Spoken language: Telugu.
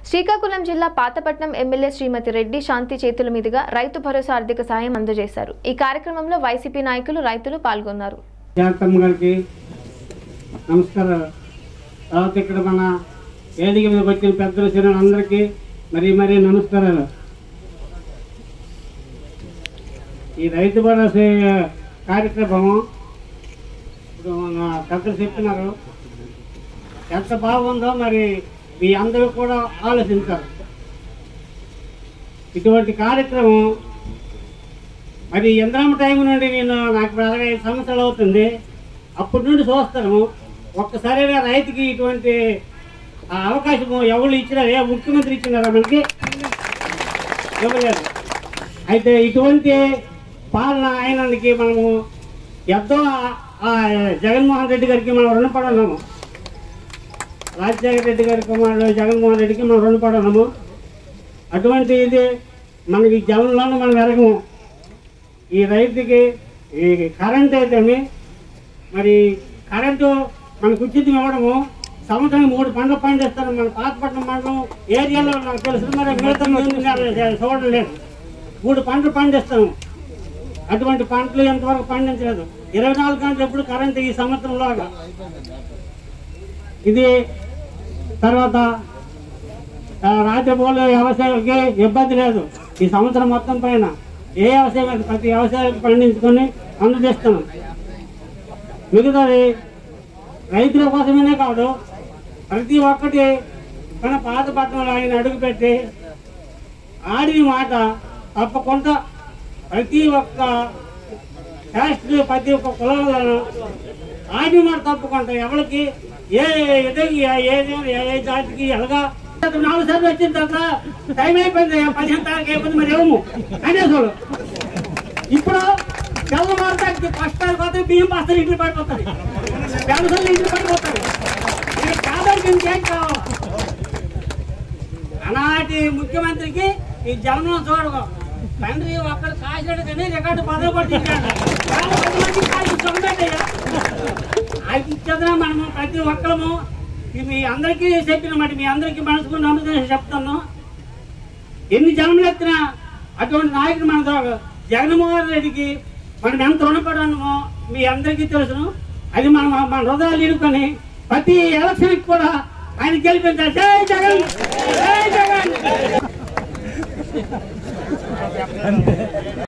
శ్రీకాకుళం జిల్లా పాతపట్నం ఎమ్మెల్యే శ్రీమతి రెడ్డి శాంతి చేతుల మీదుగా రైతు భరోసా ఆర్థిక సాయం అందజేశారు ఈ కార్యక్రమంలో వైసీపీ నాయకులు రైతులు పాల్గొన్నారు శాంతమ్మ గారికి నమస్కారం తర్వాత ఇక్కడ మన వేదిక మీదకి వచ్చిన పెద్దలు చిన్న అందరికీ మరీ మరీ నమస్కారాలు ఈ రైతు భరోసా కార్యక్రమం ఇప్పుడు మన పెద్దలు చెప్తున్నారు ఎంత బాగుందో మరి మీ అందరూ కూడా ఆలోచించారు ఇటువంటి కార్యక్రమం మరి ఎంద్రామ టైం నుండి నేను నాకు ఇప్పుడు అరవై ఐదు సంవత్సరాలు అవుతుంది అప్పటి నుండి చూస్తాను ఒక్కసారిగా రైతుకి ఇటువంటి ఆ అవకాశం ఎవరు ఇచ్చినారు ఏ ముఖ్యమంత్రి ఇచ్చినారా మనకి ఇవ్వలేదు అయితే ఇటువంటి పాలన అయినందుకు మనము ఎంతో ఆ- ఆ జగన్మోహన్ రెడ్డి గారికి మనం రుణపడి ఉన్నాము రాజశేఖర రెడ్డి గారి కుమారుడు జగన్మోహన్ రెడ్డికి మనం రుణపడి ఉన్నాము అటువంటి ఇది మనకి జనంలోనే మనం ఎరగము ఈ రైతుకి ఈ కరెంట్ అయితేమి మరి కరెంటు మనకు ఉచితం ఇవ్వడము సంవత్సరం మూడు పంటలు పండిస్తాను మన పాతపట్నం మండలం ఏరియాలో నాకు తెలుసు మరి మిగతా మంది నేను చూడడం లేదు మూడు పంటలు పండిస్తాము అటువంటి పంటలు ఎంతవరకు పండించలేదు ఇరవై నాలుగు గంటలు ఎప్పుడు కరెంట్ ఈ సంవత్సరంలో ఇది తర్వాత ఆ, రాత్రిపూట వ్యవసాయాలకి ఇబ్బంది లేదు ఈ సంవత్సరం మొత్తం పైన ఏ వ్యవసాయం అయితే ప్రతి వ్యవసాయానికి పండించుకొని అందజేస్తున్నాం మిగతాది రైతుల కోసమేనే కాదు ప్రతి ఒక్కటి మన పాత పట్టణంలో ఆయన అడుగుపెట్టి ఆడిన మాట తప్పకుండా ప్రతి ఒక్క క్యాస్ట్ ప్రతి ఒక్క కులంలో ఆడిన మాట తప్పకుండా ఎవరికి ఏ విధంగా ఏ ఏ ఏ జాతికి ఎలాగా నాలుగు సార్లు వచ్చిన తర్వాత టైం అయిపోయింది పదిహేను తారీఖు అయిపోయింది మరి ఏమో అనేసోడు ఇప్పుడు తెల్లవారుతానికి కష్టాలు పోతే బియ్యం బస్తాలు ఇంటికి పడిపోతాయి పెన్షన్లు ఇంటికి పడిపోతాయి ఇది కాదని ఇంకేం కావాలి ఆనాటి ముఖ్యమంత్రికి ఈ జన్మను చూడదు తండ్రి ఒక్కడు కాసాడు కానీ రికార్డు బదులు పట్టించాడు వాళ్ళు పది మందికి కాసి చూడబెట్టయ్యా అది ఇచ్చేదినా మనము ప్రతి ఒక్కరము ఇది మీ అందరికీ చెప్పిన మాట మీ అందరికీ మనసుకు నమ్మకం చెప్తాను ఎన్ని జన్మలు ఎత్తినా అటువంటి నాయకుడు మన దో- జగన్మోహన్ రెడ్డికి మనం ఎంత రుణపడామో మీ అందరికీ తెలుసును అది మనం మన హృదయాలు ఇరుకొని ప్రతి ఎలక్షన్కి కూడా ఆయన గెలిపించాలి జై జగన్ జై జగన్